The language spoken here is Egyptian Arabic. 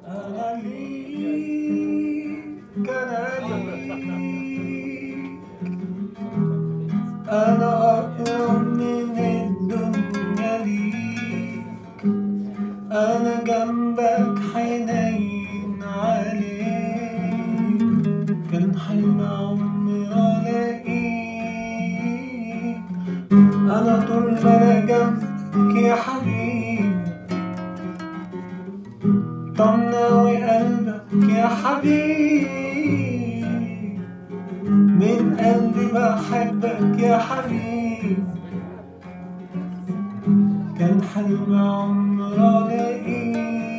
أنا ليك أنا ليك أنا أقرب من الدنيا ليك أنا جنبك حنين عليك كان حلم عمري ألاقيك أنا طول ما أنا جنبك يا حبيبي طمناوي قلبك يا حبيبي من قلبي بحبك يا حبيبي كان حلم عمري الاقيك